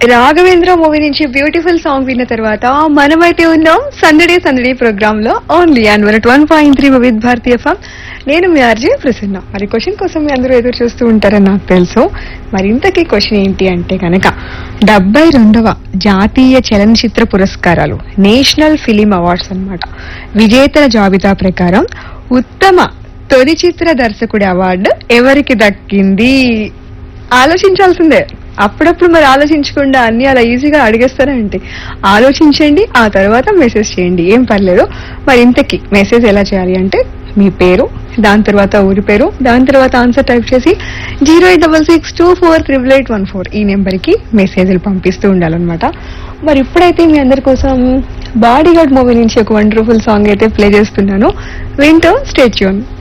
Raghavendra movie నుంచి beautiful song విన్న తర్వాత మనమైతే ఉన్నాం సందడే సందడి ప్రోగ్రామ్ లో only and one one point three with భారతీయ ఫామ్ నేను మీ ఆర్జే ప్రసన్న మరి క్వశ్చన్ కోసం మీ అందరూ ఎదురు చూస్తూ ఉంటారని నాకు తెలుసు మరి ఇంతకీ క్వశ్చన్ ఏంటి అంటే కనుక డెబ్బై రెండవ జాతీయ చలనచిత్ర పురస్కారాలు నేషనల్ ఫిలిం అవార్డ్స్ అన్నమాట విజేతల జాబితా ప్రకారం ఉత్తమ తొలి చిత్ర దర్శకుడి అవార్డు ఎవరికి దక్కింది ఆలోచించాల్సిందే అప్పుడప్పుడు మరి ఆలోచించకుండా అన్ని అలా ఈజీగా అడిగేస్తారంటే ఆలోచించండి ఆ తర్వాత మెసేజ్ చేయండి ఏం పర్లేదు మరి ఇంతకీ మెసేజ్ ఎలా చేయాలి అంటే మీ పేరు దాని తర్వాత ఊరి పేరు దాని తర్వాత ఆన్సర్ టైప్ చేసి zero eight double six two four triple eight one four ఈ నెంబర్కి మెసేజ్లు పంపిస్తూ ఉండాలన్నమాట మరి ఇప్పుడైతే మీ అందరి కోసం బాడీ గార్డ్ మూవీ నుంచి ఒక వండర్ఫుల్ సాంగ్ అయితే ప్లే చేస్తున్నాను వింటూ స్టేట్యూన్